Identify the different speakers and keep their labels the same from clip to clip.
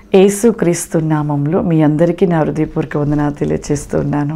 Speaker 1: యేసుక్రీస్తు నామంలో మీ అందరికీ నా హృదయపూర్వక వందనాలు తెలియచేస్తున్నాను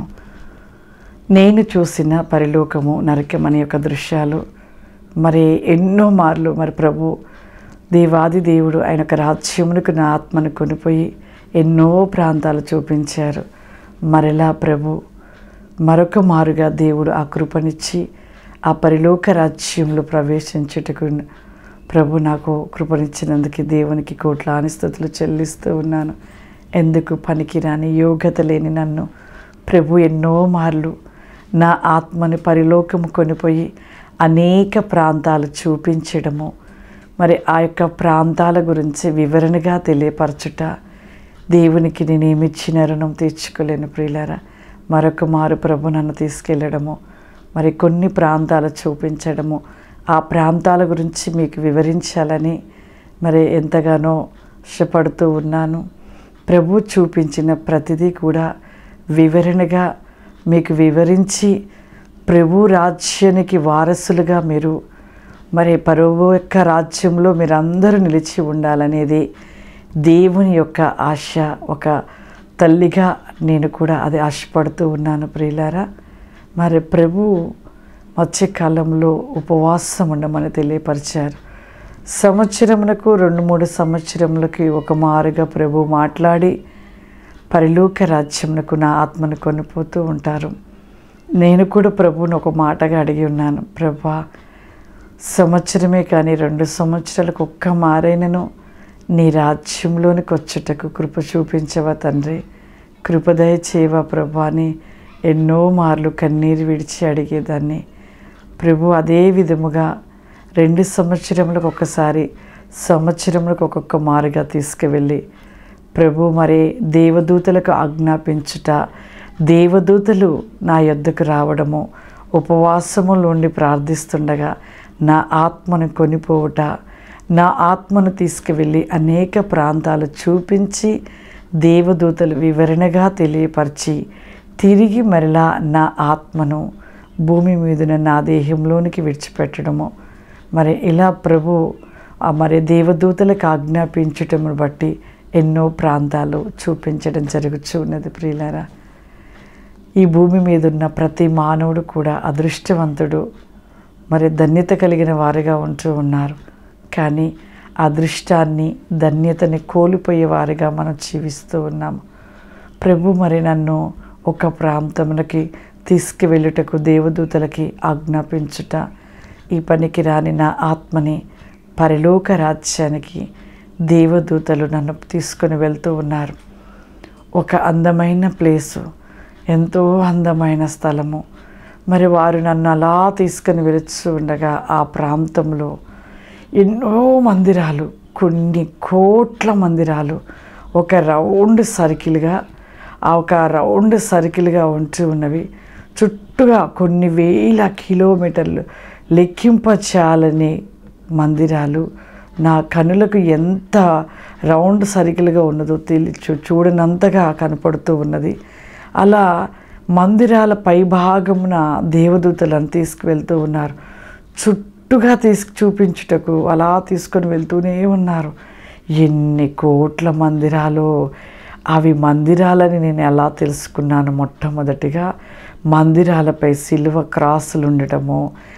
Speaker 1: నేను చూసిన పరిలోకము నరకం అనే యొక్క దృశ్యాలు మరి ఎన్నో మార్లు మరి ప్రభు దేవాది దేవుడు ఆయన యొక్క రాజ్యమునకు నా ఆత్మను కొనిపోయి ఎన్నో ప్రాంతాలు చూపించారు మరలా ప్రభు మరొక మారుగా దేవుడు ఆ కృపనిచ్చి ఆ పరిలోక రాజ్యంలో ప్రవేశించుటకు ప్రభు నాకు కృపనిచ్చినందుకు దేవునికి కోట్లాని స్థుతులు చెల్లిస్తూ ఉన్నాను ఎందుకు పనికిరాని యోగ్యత లేని నన్ను ప్రభు ఎన్నో మార్లు నా ఆత్మని పరిలోకము కొనిపోయి అనేక ప్రాంతాలు చూపించడము మరి ఆ యొక్క ప్రాంతాల గురించి వివరణగా తెలియపరచుట దేవునికి నేనేమిచ్చిన రుణం తీర్చుకోలేను ప్రియులారా మరొక మారు ప్రభు నన్ను తీసుకెళ్ళడము మరి కొన్ని ప్రాంతాలు చూపించడము ఆ ప్రాంతాల గురించి మీకు వివరించాలని మరి ఎంతగానో ఇష్టపడుతూ ఉన్నాను ప్రభు చూపించిన ప్రతిదీ కూడా వివరణగా మీకు వివరించి ప్రభు రాజ్యానికి వారసులుగా మీరు మరి పరువు యొక్క రాజ్యంలో మీరందరూ నిలిచి ఉండాలనేది దేవుని యొక్క ఆశ ఒక తల్లిగా నేను కూడా అది ఆశపడుతూ ఉన్నాను ప్రియులారా మరి ప్రభు మత్స్యకాలంలో ఉపవాసం ఉండమని తెలియపరిచారు సంవత్సరమునకు రెండు మూడు సంవత్సరములకి ఒక మారుగా ప్రభు మాట్లాడి పరిలోక రాజ్యమునకు నా ఆత్మను కొనిపోతూ ఉంటారు నేను కూడా ప్రభువుని ఒక మాటగా అడిగి ఉన్నాను ప్రభా సంవత్సరమే కానీ రెండు సంవత్సరాలకు ఒక్క మారైనను నీ రాజ్యంలోనికి వచ్చుటకు కృప చూపించవా తండ్రి కృపదయ చేయవా ప్రభా అని ఎన్నో మార్లు కన్నీరు విడిచి అడిగేదాన్ని ప్రభు అదే విధముగా రెండు సంవత్సరములకు ఒకసారి సంవత్సరములకు ఒక్కొక్క మారుగా తీసుకువెళ్ళి ప్రభు మరి దేవదూతలకు ఆజ్ఞాపించుట దేవదూతలు నా యొద్దకు రావడము ఉపవాసములో ఉండి ప్రార్థిస్తుండగా నా ఆత్మను కొనిపోవుట నా ఆత్మను తీసుకువెళ్ళి అనేక ప్రాంతాలు చూపించి దేవదూతలు వివరణగా తెలియపరిచి తిరిగి మరలా నా ఆత్మను భూమి మీదున నా దేహంలోనికి విడిచిపెట్టడము మరి ఇలా ప్రభు ఆ మరి దేవదూతలకు ఆజ్ఞాపించటమును బట్టి ఎన్నో ప్రాంతాలు చూపించడం జరుగుతూ ఉన్నది ప్రియులారా ఈ భూమి మీద ఉన్న ప్రతి మానవుడు కూడా అదృష్టవంతుడు మరి ధన్యత కలిగిన వారిగా ఉంటూ ఉన్నారు కానీ అదృష్టాన్ని ధన్యతని కోల్పోయే వారిగా మనం జీవిస్తూ ఉన్నాము ప్రభు మరి నన్ను ఒక ప్రాంతములకి తీసుకువెళ్ళుటకు దేవదూతలకి ఆజ్ఞాపించుట ఈ పనికి రాని నా ఆత్మని పరిలోక రాజ్యానికి దేవదూతలు నన్ను తీసుకొని వెళ్తూ ఉన్నారు ఒక అందమైన ప్లేసు ఎంతో అందమైన స్థలము మరి వారు నన్ను అలా తీసుకొని వెళుతూ ఉండగా ఆ ప్రాంతంలో ఎన్నో మందిరాలు కొన్ని కోట్ల మందిరాలు ఒక రౌండ్ సర్కిల్గా ఆ ఒక రౌండ్ సర్కిల్గా ఉంటూ ఉన్నవి చుట్టుగా కొన్ని వేల కిలోమీటర్లు లెక్కింపచాలని మందిరాలు నా కనులకు ఎంత రౌండ్ సర్కిల్గా ఉన్నదో తెలి చూ- చూడనంతగా కనపడుతూ ఉన్నది అలా మందిరాల పైభాగమున దేవదూతలను తీసుకువెళ్తూ ఉన్నారు చుట్టుగా తీసుకు చూపించుటకు అలా తీసుకొని వెళ్తూనే ఉన్నారు ఎన్ని కోట్ల మందిరాలు అవి మందిరాలని నేను ఎలా తెలుసుకున్నాను మొట్టమొదటిగా మందిరాలపై సిలువ క్రాసులు ఉండటము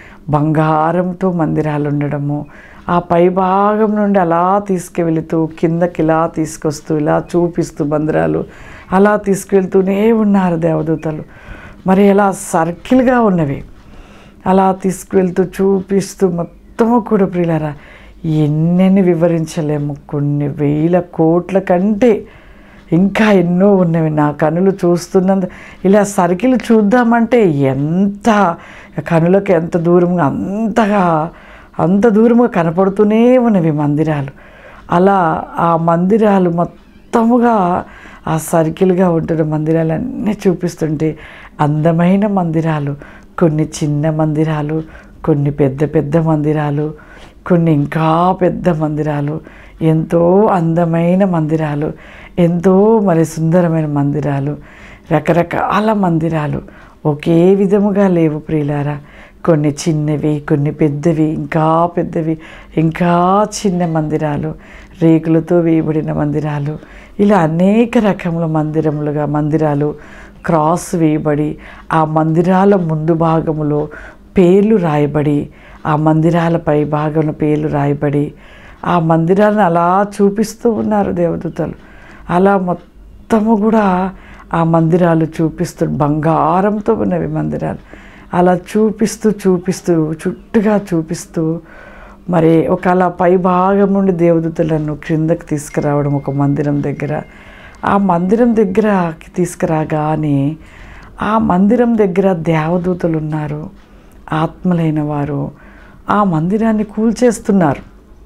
Speaker 1: బంగారంతో మందిరాలు ఉండడము ఆ పై భాగం నుండి అలా తీసుకువెళుతూ కిందకి ఇలా తీసుకొస్తూ ఇలా చూపిస్తూ మందిరాలు అలా తీసుకువెళ్తూనే ఉన్నారు దేవదూతలు మరి అలా సర్కిల్గా ఉన్నవి అలా తీసుకువెళ్తూ చూపిస్తూ మొత్తము కూడా ప్రియులరా ఎన్నెన్ని వివరించలేము కొన్ని వేల కోట్ల కంటే ఇంకా ఎన్నో ఉన్నవి నా కనులు చూస్తున్నంత ఇలా సర్కిల్ చూద్దామంటే ఎంత కనులకు ఎంత దూరంగా అంతగా అంత దూరంగా కనపడుతూనే ఉన్నవి మందిరాలు అలా ఆ మందిరాలు మొత్తముగా ఆ సర్కిల్గా ఉంటున్న మందిరాలన్నీ చూపిస్తుంటే అందమైన మందిరాలు కొన్ని చిన్న మందిరాలు కొన్ని పెద్ద పెద్ద మందిరాలు కొన్ని ఇంకా పెద్ద మందిరాలు ఎంతో అందమైన మందిరాలు ఎంతో మరి సుందరమైన మందిరాలు రకరకాల మందిరాలు ఒకే విధముగా లేవు ప్రియులారా కొన్ని చిన్నవి కొన్ని పెద్దవి ఇంకా పెద్దవి ఇంకా చిన్న మందిరాలు రేకులతో వేయబడిన మందిరాలు ఇలా అనేక రకముల మందిరములుగా మందిరాలు క్రాస్ వేయబడి ఆ మందిరాల ముందు భాగములో పేర్లు రాయబడి ఆ మందిరాల పై భాగంలో పేర్లు రాయబడి ఆ మందిరాలను అలా చూపిస్తూ ఉన్నారు దేవదూతలు అలా మొత్తము కూడా ఆ మందిరాలు చూపిస్తూ బంగారంతో ఉన్నవి మందిరాలు అలా చూపిస్తూ చూపిస్తూ చుట్టుగా చూపిస్తూ మరి ఒక అలా పై భాగం నుండి దేవదూతలను క్రిందకి తీసుకురావడం ఒక మందిరం దగ్గర ఆ మందిరం దగ్గరకి తీసుకురాగానే ఆ మందిరం దగ్గర దేవదూతలు ఉన్నారు ఆత్మలైన వారు ఆ మందిరాన్ని కూల్చేస్తున్నారు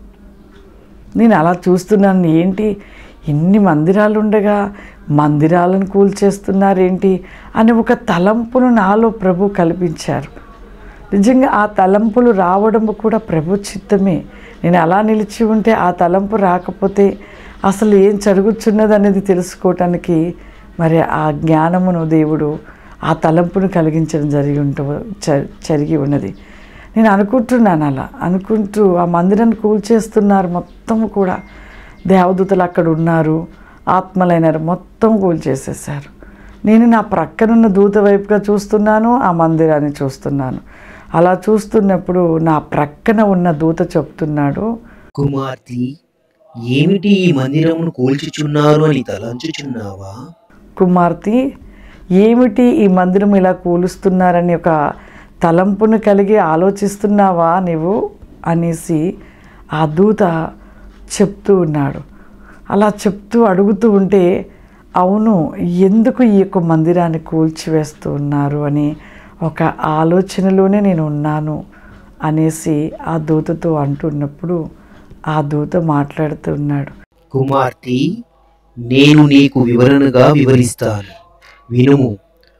Speaker 1: నేను అలా చూస్తున్నాను ఏంటి ఇన్ని మందిరాలు ఉండగా మందిరాలను కూల్చేస్తున్నారేంటి అని ఒక తలంపును నాలో ప్రభు కల్పించారు నిజంగా ఆ తలంపులు రావడం కూడా ప్రభు చిత్తమే నేను అలా నిలిచి ఉంటే ఆ తలంపు రాకపోతే అసలు ఏం జరుగుతున్నది అనేది తెలుసుకోవటానికి మరి ఆ జ్ఞానమును దేవుడు ఆ తలంపును కలిగించడం జరిగి ఉంట చ- జరిగి ఉన్నది నేను అనుకుంటున్నాను అలా అనుకుంటూ ఆ మందిరాన్ని కూల్చేస్తున్నారు మొత్తం కూడా దేవదూతలు అక్కడ ఉన్నారు ఆత్మలైనారు మొత్తం కూల్చేసేసారు నేను నా ప్రక్కనున్న దూత వైపుగా చూస్తున్నాను ఆ మందిరాన్ని చూస్తున్నాను అలా చూస్తున్నప్పుడు నా ప్రక్కన ఉన్న దూత చెప్తున్నాడు
Speaker 2: కుమార్తె ఏమిటి ఈ మందిరమును కూల్చుచున్నారు అని తలంచుచున్నావా
Speaker 1: కుమార్తె ఏమిటి ఈ మందిరం ఇలా కూలుస్తున్నారని ఒక తలంపును కలిగి ఆలోచిస్తున్నావా నీవు అనేసి ఆ దూత చెప్తూ ఉన్నాడు అలా చెప్తూ అడుగుతూ ఉంటే అవును ఎందుకు ఈ యొక్క మందిరాన్ని కూల్చివేస్తూ ఉన్నారు అని ఒక ఆలోచనలోనే నేను ఉన్నాను అనేసి ఆ దూతతో అంటున్నప్పుడు ఆ దూత మాట్లాడుతున్నాడు
Speaker 2: కుమార్తె నేను నీకు వివరణగా వివరిస్తాను వినుము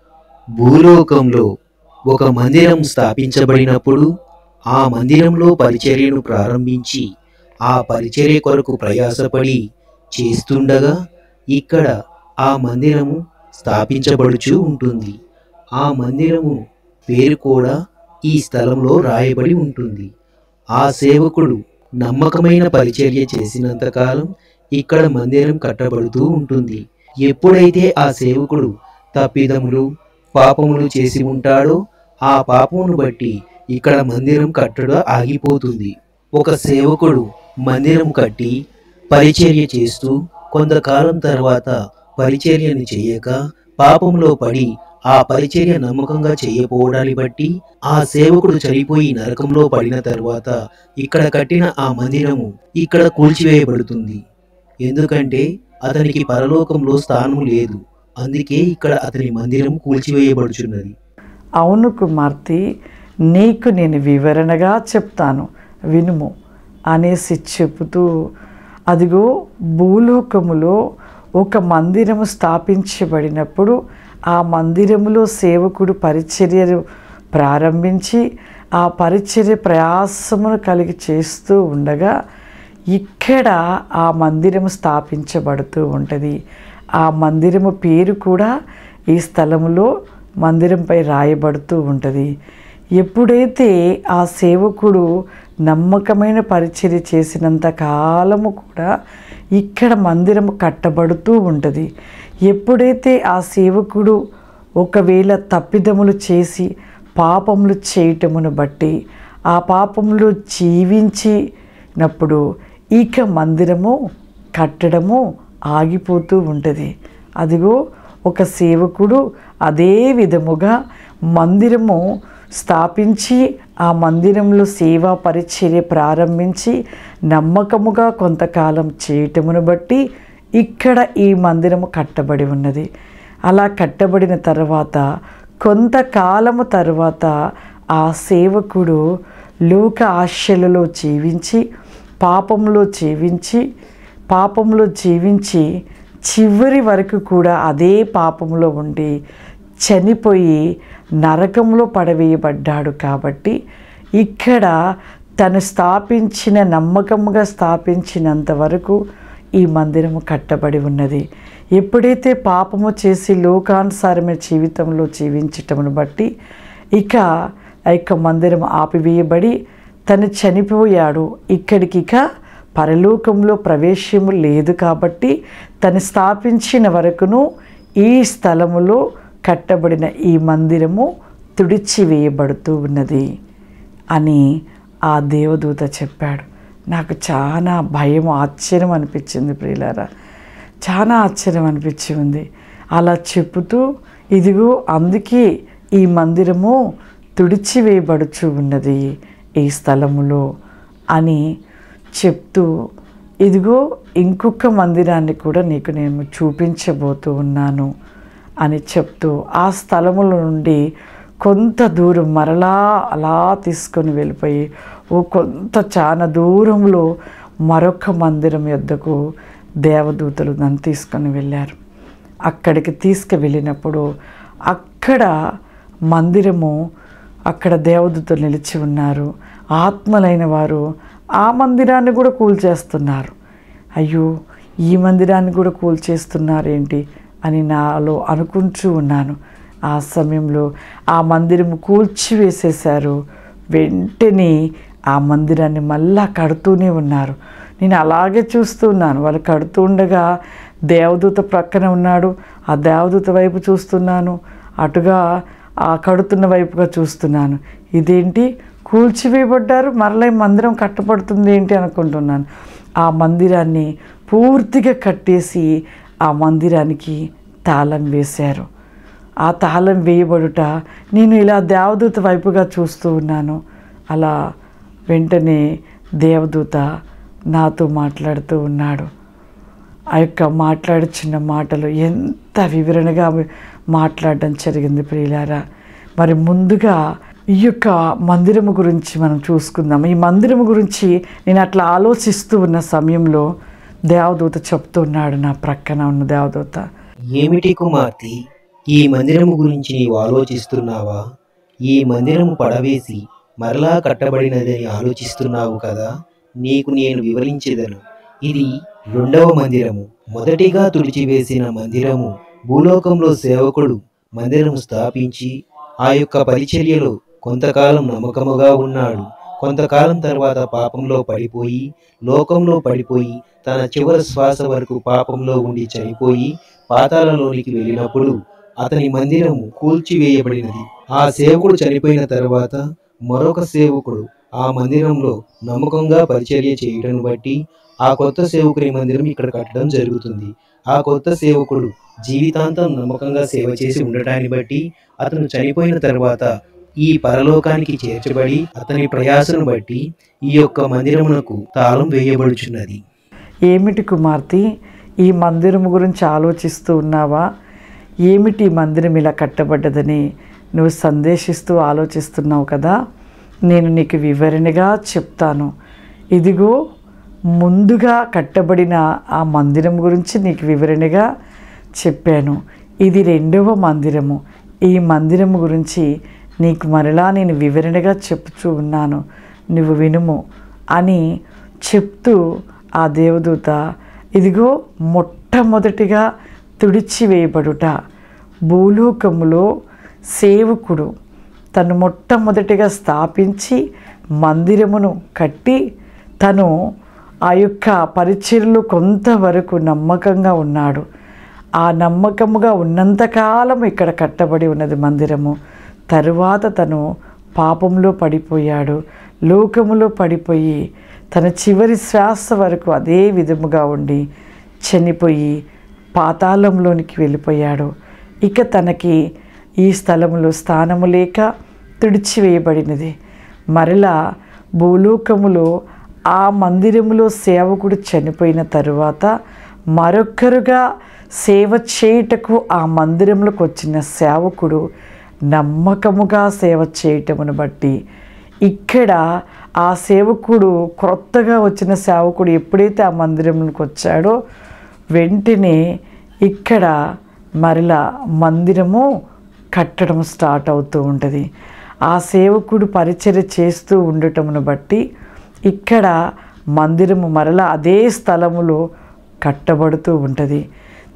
Speaker 2: భూలోకంలో ఒక మందిరం స్థాపించబడినప్పుడు ఆ మందిరంలో పరిచర్యను ప్రారంభించి ఆ పరిచర్య కొరకు ప్రయాసపడి చేస్తుండగా ఇక్కడ ఆ మందిరము స్థాపించబడుచు ఉంటుంది ఆ మందిరము పేరు కూడా ఈ స్థలంలో రాయబడి ఉంటుంది ఆ సేవకుడు నమ్మకమైన పరిచర్య చేసినంతకాలం ఇక్కడ మందిరం కట్టబడుతూ ఉంటుంది ఎప్పుడైతే ఆ సేవకుడు తప్పిదములు పాపములు చేసి ఉంటాడో ఆ పాపమును బట్టి ఇక్కడ మందిరం కట్టడ ఆగిపోతుంది ఒక సేవకుడు మందిరం కట్టి పరిచర్య చేస్తూ కొంతకాలం తర్వాత పరిచర్యని చేయక పాపంలో పడి ఆ పరిచర్య నమ్మకంగా చేయకపోవడాన్ని బట్టి ఆ సేవకుడు చనిపోయి నరకంలో పడిన తర్వాత ఇక్కడ కట్టిన ఆ మందిరము ఇక్కడ కూల్చివేయబడుతుంది ఎందుకంటే అతనికి పరలోకంలో స్థానం లేదు అందుకే ఇక్కడ అతని మందిరం కూల్చివేయబడుచున్నది
Speaker 1: అవును కుమార్తె నీకు నేను వివరణగా చెప్తాను వినుము అనేసి చెబుతూ అదిగో భూలోకములో ఒక మందిరము స్థాపించబడినప్పుడు ఆ మందిరములో సేవకుడు పరిచర్యలు ప్రారంభించి ఆ పరిచర్య ప్రయాసమును కలిగి చేస్తూ ఉండగా ఇక్కడ ఆ మందిరం స్థాపించబడుతూ ఉంటుంది ఆ మందిరము పేరు కూడా ఈ స్థలములో మందిరంపై రాయబడుతూ ఉంటుంది ఎప్పుడైతే ఆ సేవకుడు నమ్మకమైన పరిచర్య చేసినంత కాలము కూడా ఇక్కడ మందిరం కట్టబడుతూ ఉంటుంది ఎప్పుడైతే ఆ సేవకుడు ఒకవేళ తప్పిదములు చేసి పాపములు చేయటమును బట్టి ఆ పాపములు జీవించినప్పుడు ఇక మందిరము కట్టడము ఆగిపోతూ ఉంటుంది అదిగో ఒక సేవకుడు అదే విధముగా మందిరము స్థాపించి ఆ మందిరంలో సేవా పరిచర్య ప్రారంభించి నమ్మకముగా కొంతకాలం చేయటమును బట్టి ఇక్కడ ఈ మందిరము కట్టబడి ఉన్నది అలా కట్టబడిన తర్వాత కొంతకాలము తర్వాత ఆ సేవకుడు లోక ఆశలలో జీవించి పాపంలో జీవించి పాపంలో జీవించి చివరి వరకు కూడా అదే పాపంలో ఉండి చనిపోయి నరకంలో పడవేయబడ్డాడు కాబట్టి ఇక్కడ తను స్థాపించిన నమ్మకముగా స్థాపించినంత వరకు ఈ మందిరము కట్టబడి ఉన్నది ఎప్పుడైతే పాపము చేసి లోకానుసారమైన జీవితంలో జీవించటమును బట్టి ఇక ఆ యొక్క మందిరం ఆపివేయబడి తను చనిపోయాడు ఇక్కడికిక పరలోకంలో ప్రవేశము లేదు కాబట్టి తను స్థాపించిన వరకును ఈ స్థలములో కట్టబడిన ఈ మందిరము తుడిచివేయబడుతూ ఉన్నది అని ఆ దేవదూత చెప్పాడు నాకు చాలా భయం ఆశ్చర్యం అనిపించింది ప్రియులారా చాలా ఆశ్చర్యం అనిపించింది అలా చెప్పుతూ ఇదిగో అందుకే ఈ మందిరము తుడిచివేయబడుచు ఉన్నది ఈ స్థలములో అని చెప్తూ ఇదిగో ఇంకొక మందిరాన్ని కూడా నీకు నేను చూపించబోతూ ఉన్నాను అని చెప్తూ ఆ స్థలముల నుండి కొంత దూరం మరలా అలా తీసుకొని వెళ్ళిపోయి ఓ కొంత చాలా దూరంలో మరొక మందిరం యొద్దకు దేవదూతలు నన్ను తీసుకొని వెళ్ళారు అక్కడికి తీసుకువెళ్ళినప్పుడు అక్కడ మందిరము అక్కడ దేవదూతలు నిలిచి ఉన్నారు ఆత్మలైన వారు ఆ మందిరాన్ని కూడా కూల్చేస్తున్నారు అయ్యో ఈ మందిరాన్ని కూడా కూల్చేస్తున్నారేంటి అని నాలో అనుకుంటూ ఉన్నాను ఆ సమయంలో ఆ మందిరము కూల్చివేసేశారు వెంటనే ఆ మందిరాన్ని మళ్ళా కడుతూనే ఉన్నారు నేను అలాగే చూస్తూ ఉన్నాను వాళ్ళు కడుతూ ఉండగా దేవదూత ప్రక్కన ఉన్నాడు ఆ దేవదూత వైపు చూస్తున్నాను అటుగా ఆ కడుతున్న వైపుగా చూస్తున్నాను ఇదేంటి కూల్చివేయబడ్డారు మరలా ఈ మందిరం కట్టబడుతుంది ఏంటి అనుకుంటున్నాను ఆ మందిరాన్ని పూర్తిగా కట్టేసి ఆ మందిరానికి తాళం వేశారు ఆ తాళం వేయబడుట నేను ఇలా దేవదూత వైపుగా చూస్తూ ఉన్నాను అలా వెంటనే దేవదూత నాతో మాట్లాడుతూ ఉన్నాడు ఆ యొక్క మాట్లాడుచున్న మాటలు ఎంత వివరణగా మాట్లాడడం జరిగింది ప్రియులారా మరి ముందుగా ఈ యొక్క మందిరము గురించి మనం చూసుకుందాం ఈ మందిరము గురించి నేను అట్లా ఆలోచిస్తూ ఉన్న సమయంలో దేవదూత చెప్తున్నాడు నా ప్రక్కన ఉన్న దేవదూత
Speaker 2: ఏమిటి కుమార్తె ఈ మందిరము గురించి నీవు ఆలోచిస్తున్నావా ఈ మందిరము పడవేసి మరలా కట్టబడినదని ఆలోచిస్తున్నావు కదా నీకు నేను వివరించేదను ఇది రెండవ మందిరము మొదటిగా తుడిచివేసిన మందిరము భూలోకంలో సేవకుడు మందిరము స్థాపించి ఆ యొక్క పరిచర్యలో కొంతకాలం నమ్మకముగా ఉన్నాడు కొంతకాలం తర్వాత పాపంలో పడిపోయి లోకంలో పడిపోయి తన చివరి శ్వాస వరకు పాపంలో ఉండి చనిపోయి పాతాళలోనికి వెళ్ళినప్పుడు అతని మందిరము కూల్చివేయబడినది ఆ సేవకుడు చనిపోయిన తర్వాత మరొక సేవకుడు ఆ మందిరంలో నమ్మకంగా పరిచర్య చేయడం బట్టి ఆ కొత్త సేవకుని మందిరం ఇక్కడ కట్టడం జరుగుతుంది ఆ కొత్త సేవకుడు జీవితాంతం నమ్మకంగా సేవ చేసి ఉండటాన్ని బట్టి అతను చనిపోయిన తర్వాత ఈ పరలోకానికి చేర్చబడి అతని ప్రయాసను బట్టి ఈ యొక్క మందిరమునకు తాళం వేయబడుచున్నది
Speaker 1: ఏమిటి కుమార్తె ఈ మందిరం గురించి ఆలోచిస్తూ ఉన్నావా ఏమిటి ఈ మందిరం ఇలా కట్టబడ్డదని నువ్వు సందేశిస్తూ ఆలోచిస్తున్నావు కదా నేను నీకు వివరణగా చెప్తాను ఇదిగో ముందుగా కట్టబడిన ఆ మందిరం గురించి నీకు వివరణగా చెప్పాను ఇది రెండవ మందిరము ఈ మందిరము గురించి నీకు మరలా నేను వివరణగా చెప్తూ ఉన్నాను నువ్వు వినుము అని చెప్తూ ఆ దేవదూత ఇదిగో మొట్టమొదటిగా తుడిచివేయబడుట భూలోకములో సేవకుడు తను మొట్టమొదటిగా స్థాపించి మందిరమును కట్టి తను ఆ యొక్క పరిచర్లు కొంతవరకు నమ్మకంగా ఉన్నాడు ఆ నమ్మకముగా ఉన్నంతకాలం ఇక్కడ కట్టబడి ఉన్నది మందిరము తరువాత తను పాపంలో పడిపోయాడు లోకములో పడిపోయి తన చివరి శ్వాస వరకు అదే విధముగా ఉండి చనిపోయి పాతాళంలోనికి వెళ్ళిపోయాడు ఇక తనకి ఈ స్థలములో స్థానము లేక తుడిచివేయబడినది మరలా భూలోకములో ఆ మందిరములో సేవకుడు చనిపోయిన తరువాత మరొకరుగా సేవ చేయుటకు ఆ మందిరంలోకి వచ్చిన సేవకుడు నమ్మకముగా సేవ చేయటమును బట్టి ఇక్కడ ఆ సేవకుడు క్రొత్తగా వచ్చిన సేవకుడు ఎప్పుడైతే ఆ మందిరంలోకి వచ్చాడో వెంటనే ఇక్కడ మరలా మందిరము కట్టడం స్టార్ట్ అవుతూ ఉంటుంది ఆ సేవకుడు పరిచర్య చేస్తూ ఉండటమును బట్టి ఇక్కడ మందిరము మరలా అదే స్థలములో కట్టబడుతూ ఉంటుంది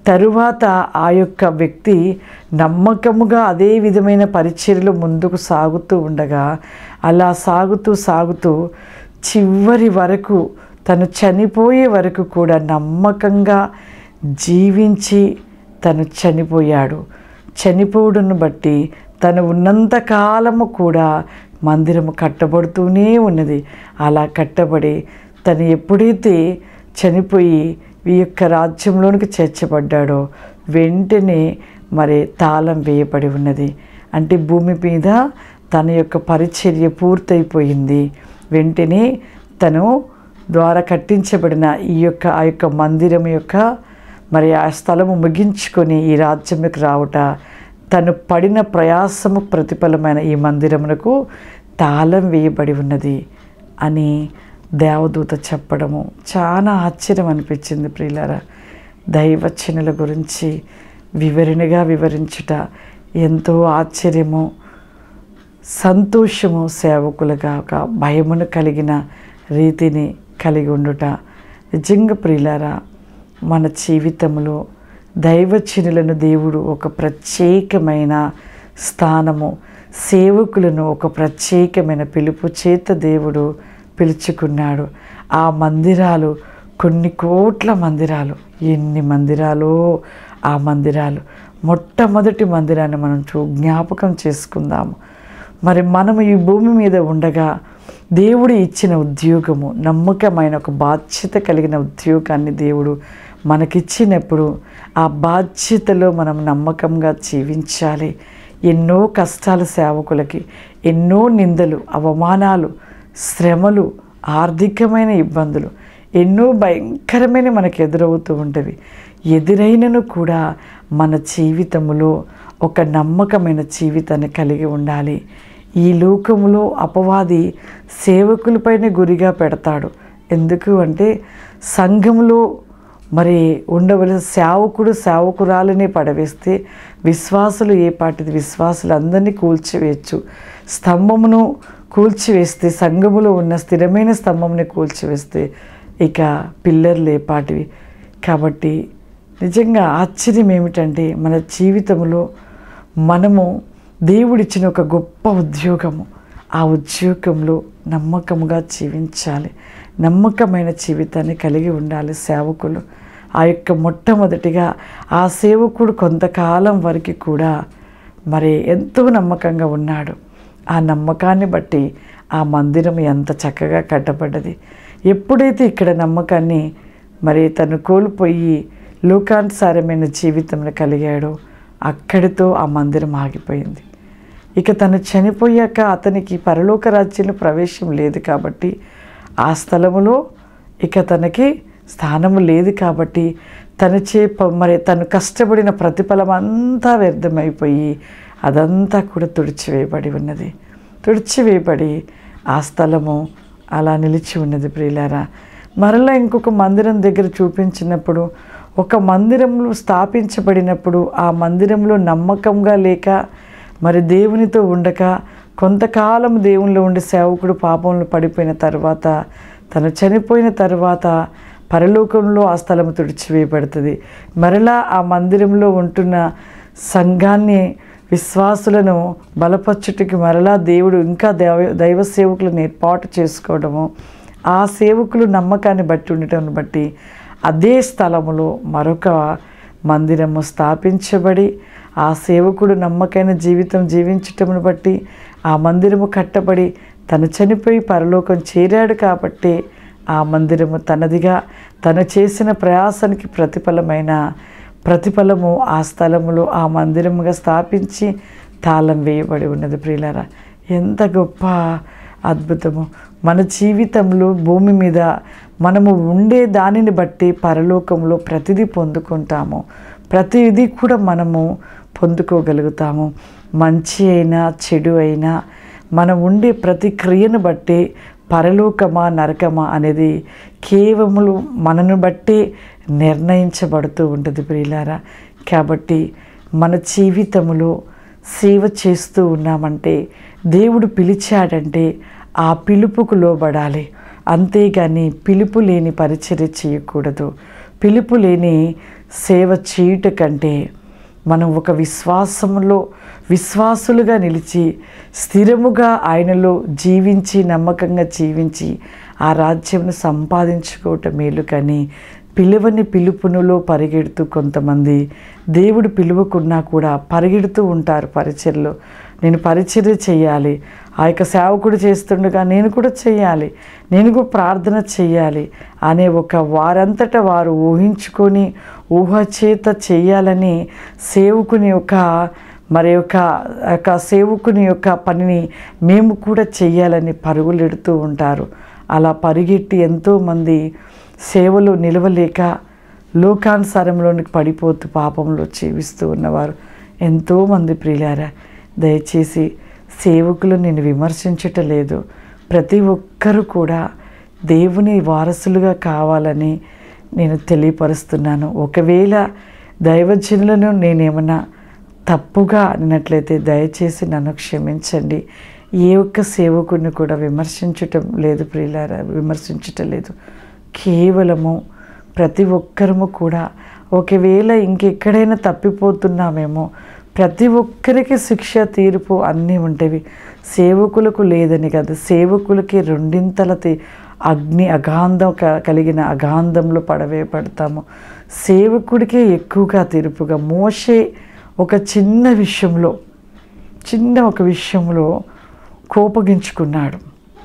Speaker 1: తరువాత ఆ యొక్క వ్యక్తి నమ్మకముగా అదే విధమైన పరిచర్యలు ముందుకు సాగుతూ ఉండగా అలా సాగుతూ సాగుతూ చివరి వరకు తను చనిపోయే వరకు కూడా నమ్మకంగా జీవించి తను చనిపోయాడు చనిపోవడును బట్టి తను ఉన్నంత కాలము కూడా మందిరము కట్టబడుతూనే ఉన్నది అలా కట్టబడి తను ఎప్పుడైతే చనిపోయి ఈ యొక్క రాజ్యంలోనికి చేర్చబడ్డాడో వెంటనే మరి తాళం వేయబడి ఉన్నది అంటే భూమి మీద తన యొక్క పరిచర్య పూర్తయిపోయింది వెంటనే తను ద్వారా కట్టించబడిన ఈ యొక్క ఆ యొక్క మందిరం యొక్క మరి ఆ స్థలము ముగించుకొని ఈ రాజ్యంలోకి రావుట తను పడిన ప్రయాసము ప్రతిఫలమైన ఈ మందిరమునకు తాళం వేయబడి ఉన్నది అని దేవదూత చెప్పడము చాలా ఆశ్చర్యం అనిపించింది ప్రియులారా దైవచనుల గురించి వివరణగా వివరించుట ఎంతో ఆశ్చర్యము సంతోషము సేవకులుగా ఒక భయమును కలిగిన రీతిని కలిగి ఉండుట నిజంగా ప్రియులారా మన జీవితంలో దైవచనులను దేవుడు ఒక ప్రత్యేకమైన స్థానము సేవకులను ఒక ప్రత్యేకమైన పిలుపు చేత దేవుడు పిలుచుకున్నాడు ఆ మందిరాలు కొన్ని కోట్ల మందిరాలు ఎన్ని మందిరాలు ఆ మందిరాలు మొట్టమొదటి మందిరాన్ని మనం చూ జ్ఞాపకం చేసుకుందాము మరి మనము ఈ భూమి మీద ఉండగా దేవుడు ఇచ్చిన ఉద్యోగము నమ్మకమైన ఒక బాధ్యత కలిగిన ఉద్యోగాన్ని దేవుడు మనకిచ్చినప్పుడు ఆ బాధ్యతలో మనం నమ్మకంగా జీవించాలి ఎన్నో కష్టాలు సేవకులకి ఎన్నో నిందలు అవమానాలు శ్రమలు ఆర్థికమైన ఇబ్బందులు ఎన్నో భయంకరమైన మనకు ఎదురవుతూ ఉంటవి ఎదురైనను కూడా మన జీవితంలో ఒక నమ్మకమైన జీవితాన్ని కలిగి ఉండాలి ఈ లోకములో అపవాది సేవకులపైన గురిగా పెడతాడు ఎందుకు అంటే సంఘంలో మరి ఉండవలసిన సేవకుడు సేవకురాలని పడవేస్తే విశ్వాసులు ఏ పాటిది విశ్వాసులు అందరినీ కూల్చివేయచ్చు స్తంభమును కూల్చివేస్తే సంఘములో ఉన్న స్థిరమైన స్తంభంని కూల్చివేస్తే ఇక పిల్లర్లు ఏ పాటివి కాబట్టి నిజంగా ఆశ్చర్యం ఏమిటంటే మన జీవితంలో మనము దేవుడిచ్చిన ఒక గొప్ప ఉద్యోగము ఆ ఉద్యోగంలో నమ్మకముగా జీవించాలి నమ్మకమైన జీవితాన్ని కలిగి ఉండాలి సేవకులు ఆ యొక్క మొట్టమొదటిగా ఆ సేవకుడు కొంతకాలం వరకు కూడా మరి ఎంతో నమ్మకంగా ఉన్నాడు ఆ నమ్మకాన్ని బట్టి ఆ మందిరం ఎంత చక్కగా కట్టబడ్డది ఎప్పుడైతే ఇక్కడ నమ్మకాన్ని మరి తను కోల్పోయి లోకానుసారమైన జీవితంలో కలిగాడో అక్కడితో ఆ మందిరం ఆగిపోయింది ఇక తను చనిపోయాక అతనికి పరలోక రాజ్యంలో ప్రవేశం లేదు కాబట్టి ఆ స్థలములో ఇక తనకి స్థానము లేదు కాబట్టి తను చే ప- మరి తను కష్టపడిన ప్రతిఫలం అంతా వ్యర్థమైపోయి అదంతా కూడా తుడిచివేయబడి ఉన్నది తుడిచివేయబడి ఆ స్థలము అలా నిలిచి ఉన్నది ప్రియులారా మరలా ఇంకొక మందిరం దగ్గర చూపించినప్పుడు ఒక మందిరంలో స్థాపించబడినప్పుడు ఆ మందిరంలో నమ్మకంగా లేక మరి దేవునితో ఉండక కొంతకాలం దేవునిలో ఉండి సేవకుడు పాపంలో పడిపోయిన తర్వాత తను చనిపోయిన తర్వాత పరలోకంలో ఆ స్థలము తుడిచివేయబడుతుంది మరలా ఆ మందిరంలో ఉంటున్న సంఘాన్ని విశ్వాసులను బలపరచుటకి మరలా దేవుడు ఇంకా దైవ దైవ సేవకులను ఏర్పాటు చేసుకోవడము ఆ సేవకులు నమ్మకాన్ని బట్టి ఉండటం బట్టి అదే స్థలములో మరొక మందిరము స్థాపించబడి ఆ సేవకుడు నమ్మకైన జీవితం జీవించటమును బట్టి ఆ మందిరము కట్టబడి తను చనిపోయి పరలోకం చేరాడు కాబట్టి ఆ మందిరము తనదిగా తను చేసిన ప్రయాసానికి ప్రతిఫలమైన ప్రతిఫలము ఆ స్థలములో ఆ మందిరముగా స్థాపించి తాళం వేయబడి ఉన్నది ప్రియులారా ఎంత గొప్ప అద్భుతము మన జీవితంలో భూమి మీద మనము ఉండే దానిని బట్టి పరలోకంలో ప్రతిదీ పొందుకుంటాము ప్రతిదీ కూడా మనము పొందుకోగలుగుతాము మంచి అయినా చెడు అయినా మనం ఉండే ప్రతి క్రియను బట్టి పరలోకమా నరకమా అనేది కేవములు మనను బట్టి నిర్ణయించబడుతూ ఉంటుంది ప్రియులారా కాబట్టి మన జీవితంలో సేవ చేస్తూ ఉన్నామంటే దేవుడు పిలిచాడంటే ఆ పిలుపుకు లోబడాలి అంతేగాని పిలుపు లేని పరిచర్య చేయకూడదు పిలుపు లేని సేవ చేయుట కంటే మనం ఒక విశ్వాసంలో విశ్వాసులుగా నిలిచి స్థిరముగా ఆయనలో జీవించి నమ్మకంగా జీవించి ఆ రాజ్యంను సంపాదించుకోవటం మేలు కానీ పిలువని పిలుపునులో పరిగెడుతూ కొంతమంది దేవుడు పిలువకున్నా కూడా పరిగెడుతూ ఉంటారు పరిచర్లో నేను పరిచర్య చేయాలి ఆ యొక్క సేవకుడు చేస్తుండగా నేను కూడా చేయాలి నేను కూడా ప్రార్థన చేయాలి అనే ఒక వారంతట వారు ఊహించుకొని ఊహ చేత చేయాలని సేవకుని యొక్క మరి యొక్క యొక్క సేవకుని యొక్క పనిని మేము కూడా చెయ్యాలని పరుగులెడుతూ ఉంటారు అలా పరిగెట్టి ఎంతోమంది సేవలు నిలవలేక లోకానుసారంలోనికి పడిపోతూ పాపంలో జీవిస్తూ ఉన్నవారు ఎంతోమంది ప్రియులారా దయచేసి సేవకులు నేను విమర్శించటం లేదు ప్రతి ఒక్కరూ కూడా దేవుని వారసులుగా కావాలని నేను తెలియపరుస్తున్నాను ఒకవేళ దైవజనులను నేనేమన్నా తప్పుగా అన్నట్లయితే దయచేసి నన్ను క్షమించండి ఏ ఒక్క సేవకుడిని కూడా విమర్శించటం లేదు ప్రియులారా విమర్శించటం లేదు కేవలము ప్రతి ఒక్కరము కూడా ఒకవేళ ఇంకెక్కడైనా తప్పిపోతున్నామేమో ప్రతి ఒక్కరికి శిక్ష తీర్పు అన్నీ ఉంటవి సేవకులకు లేదని కదా సేవకులకి రెండింతల తి- అగ్ని అగాంధం క- కలిగిన అగాంధంలో పడవే పడతాము సేవకుడికే ఎక్కువగా తీర్పుగా మోసే ఒక చిన్న విషయంలో చిన్న ఒక విషయంలో కోపగించుకున్నాడు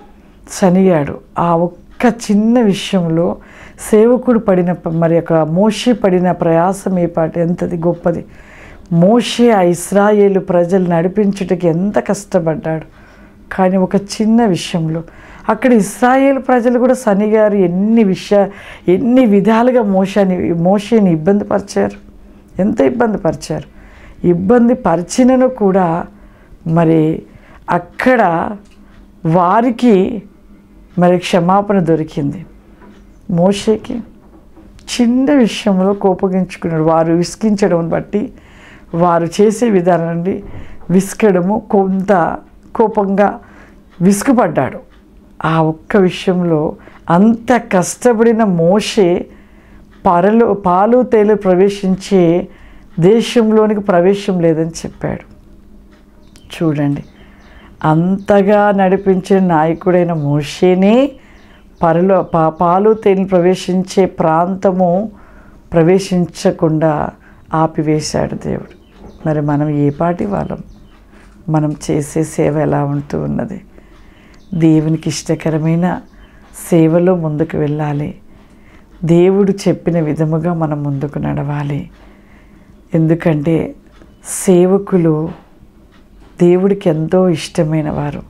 Speaker 1: శనిగాడు ఆ ఒక్క చిన్న విషయంలో సేవకుడు పడిన ప- మరి యొక్క మోషే పడిన ప్రయాసం ఏ పాట ఎంతది గొప్పది మోషే ఆ ఇస్రాయేలు ప్రజలు నడిపించుటకి ఎంత కష్టపడ్డాడు కానీ ఒక చిన్న విషయంలో అక్కడ ఇస్రాయేల్ ప్రజలు కూడా శనిగారు ఎన్ని విషయ ఎన్ని విధాలుగా మోషాని మోషేని ఇబ్బంది పరిచారు ఎంత ఇబ్బంది పరిచారు ఇబ్బంది పరిచినను కూడా మరి అక్కడ వారికి మరి క్షమాపణ దొరికింది మోషేకి చిన్న విషయంలో కోపగించుకున్నాడు వారు విసిగించడం బట్టి వారు చేసే విధానం నుండి విసుకడము కొంత కోపంగా విసుగుపడ్డాడు ఆ ఒక్క విషయంలో అంత కష్టపడిన మోషే పరలో పాలు తేలు ప్రవేశించే దేశంలోనికి ప్రవేశం లేదని చెప్పాడు చూడండి అంతగా నడిపించిన నాయకుడైన మోషేనే పరలో పా పాలు తేనె ప్రవేశించే ప్రాంతము ప్రవేశించకుండా ఆపివేశాడు దేవుడు మరి మనం ఏ పాటి వాళ్ళం మనం చేసే సేవ ఎలా ఉంటూ ఉన్నది దేవునికి ఇష్టకరమైన సేవలో ముందుకు వెళ్ళాలి దేవుడు చెప్పిన విధముగా మనం ముందుకు నడవాలి ఎందుకంటే సేవకులు దేవుడికి ఎంతో ఇష్టమైన వారు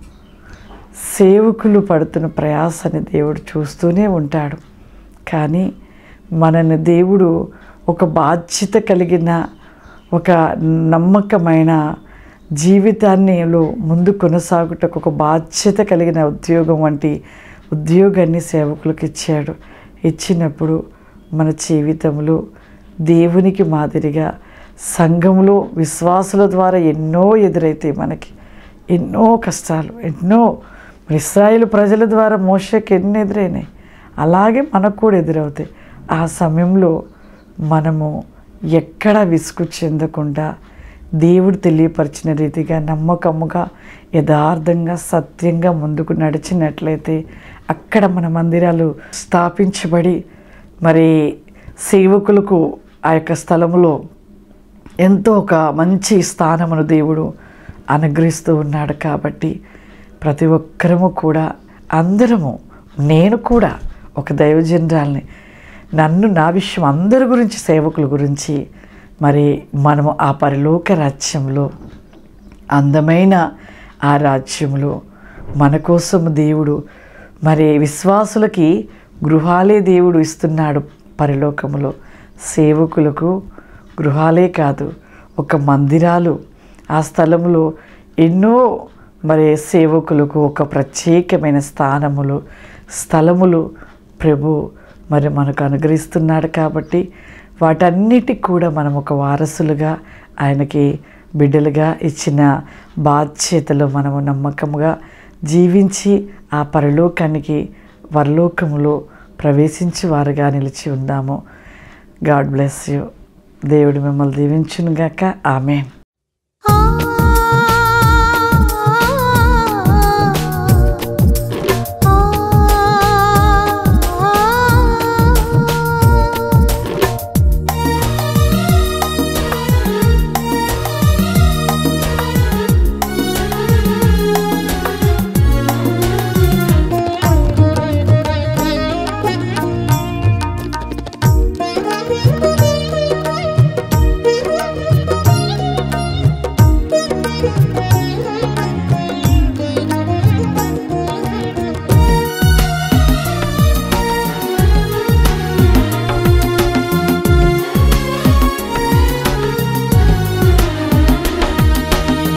Speaker 1: సేవకులు పడుతున్న ప్రయాసాన్ని దేవుడు చూస్తూనే ఉంటాడు కానీ మనని దేవుడు ఒక బాధ్యత కలిగిన ఒక నమ్మకమైన జీవితాన్నిలో ముందు కొనసాగుటకు ఒక బాధ్యత కలిగిన ఉద్యోగం వంటి ఉద్యోగాన్ని సేవకులకు ఇచ్చాడు ఇచ్చినప్పుడు మన జీవితంలో దేవునికి మాదిరిగా సంఘంలో విశ్వాసుల ద్వారా ఎన్నో ఎదురైతాయి మనకి ఎన్నో కష్టాలు ఎన్నో ఇస్రాయేల్ ప్రజల ద్వారా మోసకి ఎన్ని ఎదురైనాయి అలాగే మనకు కూడా ఎదురవుతాయి ఆ సమయంలో మనము ఎక్కడ విసుగు చెందకుండా దేవుడు తెలియపరిచిన రీతిగా నమ్మకముగా యథార్థంగా సత్యంగా ముందుకు నడిచినట్లయితే అక్కడ మన మందిరాలు స్థాపించబడి మరి సేవకులకు ఆ యొక్క స్థలములో ఎంతో ఒక మంచి స్థానమును దేవుడు అనుగ్రహిస్తూ ఉన్నాడు కాబట్టి ప్రతి ఒక్కరము కూడా అందరము నేను కూడా ఒక దైవజనరాల్ని నన్ను నా విషయం అందరి గురించి సేవకుల గురించి మరి మనము ఆ పరలోక రాజ్యంలో అందమైన ఆ రాజ్యంలో మన కోసం దేవుడు మరి విశ్వాసులకి గృహాలే దేవుడు ఇస్తున్నాడు పరలోకములో సేవకులకు గృహాలే కాదు ఒక మందిరాలు ఆ స్థలంలో ఎన్నో మరి సేవకులకు ఒక ప్రత్యేకమైన స్థానములు స్థలములు ప్రభు మరి మనకు అనుగ్రహిస్తున్నాడు కాబట్టి వాటన్నిటికి కూడా మనం ఒక వారసులుగా ఆయనకి బిడ్డలుగా ఇచ్చిన బాధ్యతలో మనము నమ్మకముగా జీవించి ఆ పరలోకానికి పరలోకములో ప్రవేశించి వారుగా నిలిచి ఉందాము గాడ్ బ్లెస్ యూ దేవుడు మిమ్మల్ని దీవించును గాక ఆమెన్